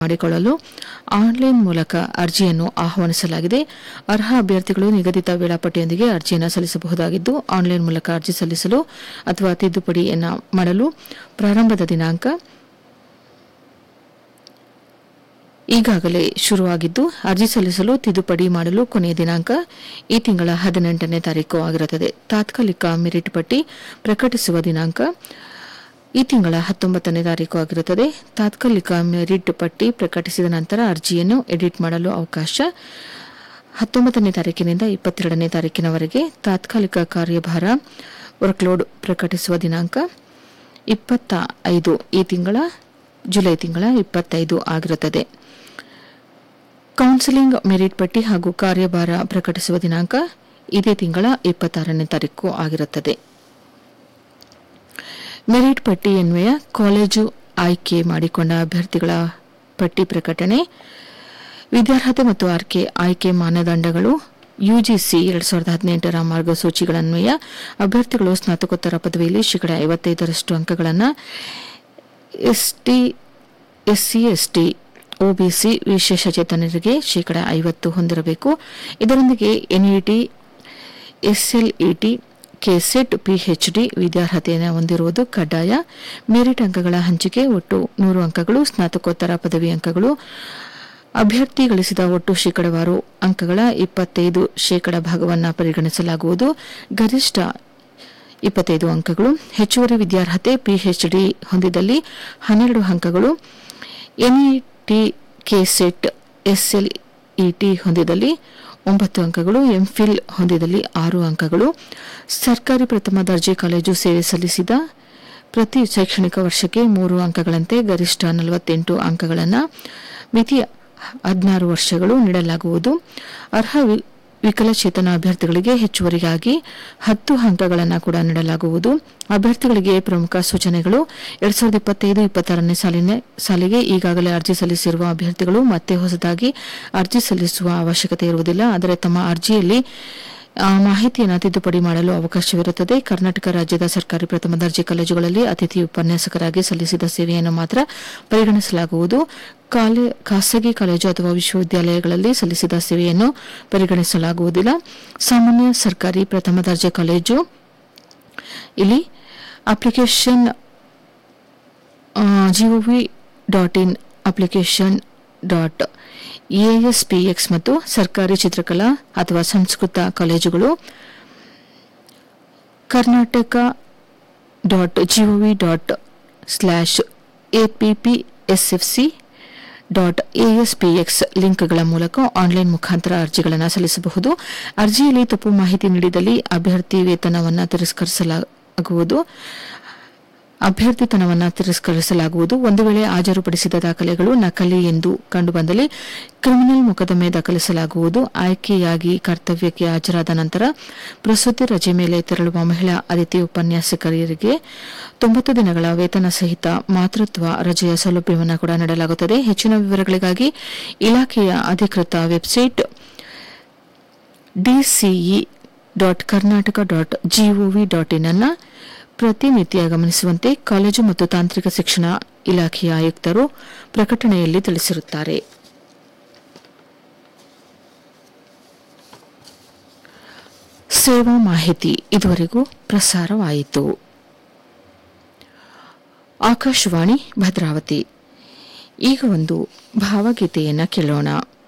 ಮಾಡಿಕೊಳ್ಳಲು ಆನ್ಲೈನ್ ಮೂಲಕ ಅರ್ಜಿಯನ್ನು ಆಹ್ವಾನಿಸಲಾಗಿದೆ ಅರ್ಹ ಅಭ್ಯರ್ಥಿಗಳು ನಿಗದಿತ ವೇಳಾಪಟ್ಟಿಯೊಂದಿಗೆ ಅರ್ಜಿಯನ್ನು ಸಲ್ಲಿಸಬಹುದಾಗಿದ್ದು ಆನ್ಲೈನ್ ಮೂಲಕ ಅರ್ಜಿ ಸಲ್ಲಿಸಲು ಅಥವಾ ತಿದ್ದುಪಡಿಯನ್ನು ಮಾಡಲು ಪ್ರಾರಂಭದ ದಿನಾಂಕ ಈಗಾಗಲೇ ಶುರುವಾಗಿದ್ದು ಅರ್ಜಿ ಸಲ್ಲಿಸಲು ತಿದ್ದುಪಡಿ ಮಾಡಲು ಕೊನೆಯ ದಿನಾಂಕ ಈ ತಿಂಗಳ ಹದಿನೆಂಟನೇ ತಾರೀಕು ಆಗಿರುತ್ತದೆ ತಾತ್ಕಾಲಿಕ ಮೆರಿಟ್ ಪಟ್ಟಿ ಪ್ರಕಟಿಸುವ ದಿನಾಂಕ ಈ ತಿಂಗಳ ಹತ್ತೊಂಬತ್ತನೇ ತಾರೀಕು ಆಗಿರುತ್ತದೆ ತಾತ್ಕಾಲಿಕ ಮೆರಿಟ್ ಪಟ್ಟಿ ಪ್ರಕಟಿಸಿದ ನಂತರ ಅರ್ಜಿಯನ್ನು ಎಡಿಟ್ ಮಾಡಲು ಅವಕಾಶ ಹತ್ತೊಂಬತ್ತನೇ ತಾರೀಕಿನಿಂದ ಇಪ್ಪತ್ತೆರಡನೇ ತಾರೀಕಿನವರೆಗೆ ತಾತ್ಕಾಲಿಕ ಕಾರ್ಯಭಾರ ವರ್ಕ್ಲೋಡ್ ಪ್ರಕಟಿಸುವ ದಿನಾಂಕ ಇಪ್ಪತ್ತ ಐದು ಈ ತಿಂಗಳ ಜುಲೈ ತಿಂಗಳ ಇಪ್ಪತ್ತೈದು ಆಗಿರುತ್ತದೆ ಕೌನ್ಸಿಲಿಂಗ್ ಮೆರಿಟ್ ಪಟ್ಟಿ ಹಾಗೂ ಕಾರ್ಯಭಾರ ಪ್ರಕಟಿಸುವ ದಿನಾಂಕ ಇದೇ ತಿಂಗಳ ಇಪ್ಪತ್ತಾರನೇ ತಾರೀಕು ಆಗಿರುತ್ತದೆ ಮೆರಿಟ್ ಪಟ್ಟಿ ಅನ್ವಯ ಕಾಲೇಜು ಆಯ್ಕೆ ಮಾಡಿಕೊಂಡ ಅಭ್ಯರ್ಥಿಗಳ ಪಟ್ಟಿ ಪ್ರಕಟಣೆ ವಿದ್ಯಾರ್ಹತೆ ಮತ್ತು ಆರ್ಕೆ ಆಯ್ಕೆ ಮಾನದಂಡಗಳು ಯುಜಿಸಿ ಎರಡ್ ಸಾವಿರದ ಹದಿನೆಂಟರ ಮಾರ್ಗಸೂಚಿಗಳನ್ವಯ ಅಭ್ಯರ್ಥಿಗಳು ಸ್ನಾತಕೋತ್ತರ ಪದವಿಯಲ್ಲಿ ಶೇಕಡಾ ಐವತ್ತೈದರಷ್ಟು ಅಂಕಗಳನ್ನು ಎಸ್ಟಿ ಎಸ್ಸಿ ಎಸ್ಟಿ ಒಬಿಸಿ ವಿಶೇಷಚೇತನರಿಗೆ ಶೇಕಡಾ ಐವತ್ತು ಹೊಂದಿರಬೇಕು ಇದರೊಂದಿಗೆ ಎನ್ಇಟಿ ಎಸ್ಎಲ್ಇಟಿ ಕೆಸೆಟ್ ಪಿಎಚ್ಡಿ ವಿದ್ಯಾರ್ಹತೆಯನ್ನು ಹೊಂದಿರುವುದು ಕಡ್ಡಾಯ ಮೆರಿಟ್ ಅಂಕಗಳ ಹಂಚಿಕೆ ಒಟ್ಟು ನೂರು ಅಂಕಗಳು ಸ್ನಾತಕೋತ್ತರ ಪದವಿ ಅಂಕಗಳು ಅಭ್ಯರ್ಥಿ ಗಳಿಸಿದ ಒಟ್ಟು ಶೇಕಡವಾರು ಅಂಕಗಳ ಇಪ್ಪತ್ತೈದು ಶೇಕಡ ಭಾಗವನ್ನು ಪರಿಗಣಿಸಲಾಗುವುದು ಗರಿಷ್ಠ ಇಪ್ಪತ್ತೈದು ಅಂಕಗಳು ಹೆಚ್ಚುವರಿ ವಿದ್ಯಾರ್ಹತೆ ಪಿಎಚ್ಡಿ ಹೊಂದಿದಲ್ಲಿ ಹನ್ನೆರಡು ಅಂಕಗಳು ಎನ್ಇಟಿ ಕೆಸೆಟ್ ಎಸ್ಎಲ್ಇಟಿ ಹೊಂದಿದಲ್ಲಿ ಒಂಬತ್ತು ಅಂಕಗಳು ಎಂಫಿಲ್ ಹೊಂದಿದಲ್ಲಿ ಆರು ಅಂಕಗಳು ಸರ್ಕಾರಿ ಪ್ರಥಮ ದರ್ಜೆ ಕಾಲೇಜು ಸೇವೆ ಸಲ್ಲಿಸಿದ ಪ್ರತಿ ಶೈಕ್ಷಣಿಕ ವರ್ಷಕ್ಕೆ ಮೂರು ಅಂಕಗಳಂತೆ ಗರಿಷ್ಠ ನಲವತ್ತೆಂಟು ಅಂಕಗಳನ್ನು ಮಿತಿ ಹದಿನಾರು ವರ್ಷಗಳು ನೀಡಲಾಗುವುದು ಅರ್ಹ ವಿ- ವಿಕಲಚೇತನ ಅಭ್ಯರ್ಥಿಗಳಿಗೆ ಹೆಚ್ಚುವರಿಯಾಗಿ ಹತ್ತು ಅಂಕಗಳನ್ನು ಕೂಡ ನೀಡಲಾಗುವುದು ಅಭ್ಯರ್ಥಿಗಳಿಗೆ ಪ್ರಮುಖ ಸೂಚನೆಗಳು ಎರಡ್ ಸಾವಿರದ ಇಪ್ಪತ್ತೈದು ಇಪ್ಪತ್ತಾರನೇ ಸಾಲಿನ ಸಾಲಿಗೆ ಈಗಾಗಲೇ ಅರ್ಜಿ ಸಲ್ಲಿಸಿರುವ ಅಭ್ಯರ್ಥಿಗಳು ಮತ್ತೆ ಹೊಸದಾಗಿ ಅರ್ಜಿ ಸಲ್ಲಿಸುವ ಅವಶ್ಯಕತೆ ಇರುವುದಿಲ್ಲ ಆದರೆ ತಮ್ಮ ಅರ್ಜಿಯಲ್ಲಿ ಆ, ಮಾಹಿತಿಯನ್ನು ತಿದ್ದುಪಡಿ ಮಾಡಲು ಅವಕಾಶವಿರುತ್ತದೆ ಕರ್ನಾಟಕ ರಾಜ್ಯದ ಸರ್ಕಾರಿ ಪ್ರಥಮ ದರ್ಜೆ ಕಾಲೇಜುಗಳಲ್ಲಿ ಅತಿಥಿ ಉಪನ್ಯಾಸಕರಾಗಿ ಸಲ್ಲಿಸಿದ ಸೇವೆಯನ್ನು ಮಾತ್ರ ಪರಿಗಣಿಸಲಾಗುವುದು ಕಾಲೇ ಖಾಸಗಿ ಕಾಲೇಜು ಅಥವಾ ವಿಶ್ವವಿದ್ಯಾಲಯಗಳಲ್ಲಿ ಸಲ್ಲಿಸಿದ ಸೇವೆಯನ್ನು ಪರಿಗಣಿಸಲಾಗುವುದಿಲ್ಲ ಸಾಮಾನ್ಯ ಸರ್ಕಾರಿ ಪ್ರಥಮ ದರ್ಜೆ ಕಾಲೇಜು ಇಲ್ಲಿ application G O V dot in application dot ASPX ಮತ್ತು ಸರ್ಕಾರಿ ಚಿತ್ರಕಲಾ ಅಥವಾ ಸಂಸ್ಕೃತ ಕಾಲೇಜುಗಳು Karnataka dot G O V dot slash APPSFC dot ASPX ಲಿಂಕ್ಗಳ ಮೂಲಕ ಆನ್ಲೈನ್ ಮುಖಾಂತರ ಅರ್ಜಿಗಳನ್ನು ಸಲ್ಲಿಸಬಹುದು ಅರ್ಜಿಯಲ್ಲಿ ತಪ್ಪು ಮಾಹಿತಿ ನೀಡಿದಲ್ಲಿ ಅಭ್ಯರ್ಥಿ ವೇತನವನ್ನು ತಿರಸ್ಕರಿಸಲಾಗುವುದು ಅಭ್ಯರ್ಥಿತನವನ್ನು ತಿರಸ್ಕರಿಸಲಾಗುವುದು ಒಂದು ವೇಳೆ ಹಾಜರುಪಡಿಸಿದ ದಾಖಲೆಗಳು ನಕಲಿ ಎಂದು ಕಂಡುಬಂದಲ್ಲಿ ಕ್ರಿಮಿನಲ್ ಮೊಕದ್ದಮೆ ದಾಖಲಿಸಲಾಗುವುದು ಆಯ್ಕೆಯಾಗಿ ಕರ್ತವ್ಯಕ್ಕೆ ಹಾಜರಾದ ನಂತರ ಪ್ರಸೂತಿ ರಜೆ ಮೇಲೆ ತೆರಳುವ ಮಹಿಳಾ ಅತಿಥಿ ಉಪನ್ಯಾಸಕರಿಗೆ ತೊಂಬತ್ತು ದಿನಗಳ ವೇತನ ಸಹಿತ ಮಾತೃತ್ವ ರಜೆಯ ಸೌಲಭ್ಯವನ್ನು ಕೂಡ ನೀಡಲಾಗುತ್ತದೆ ಹೆಚ್ಚಿನ ವಿವರಗಳಿಗಾಗಿ ಇಲಾಖೆಯ ಅಧಿಕೃತ website DCE dot Karnataka dot G O V dot in ಅನ್ನು ಪ್ರತಿನಿತ್ಯ ಗಮನಿಸುವಂತೆ ಕಾಲೇಜು ಮತ್ತು ತಾಂತ್ರಿಕ ಶಿಕ್ಷಣ ಇಲಾಖೆಯ ಆಯುಕ್ತರು ಪ್ರಕಟಣೆಯಲ್ಲಿ ತಿಳಿಸಿರುತ್ತಾರೆ ಸೇವಾ ಮಾಹಿತಿ ಇದುವರೆಗೂ ಪ್ರಸಾರವಾಯಿತು ಆಕಾಶವಾಣಿ ಭದ್ರಾವತಿ ಈಗ ಒಂದು ಭಾವಗೀತೆಯನ್ನು ಕೇಳೋಣ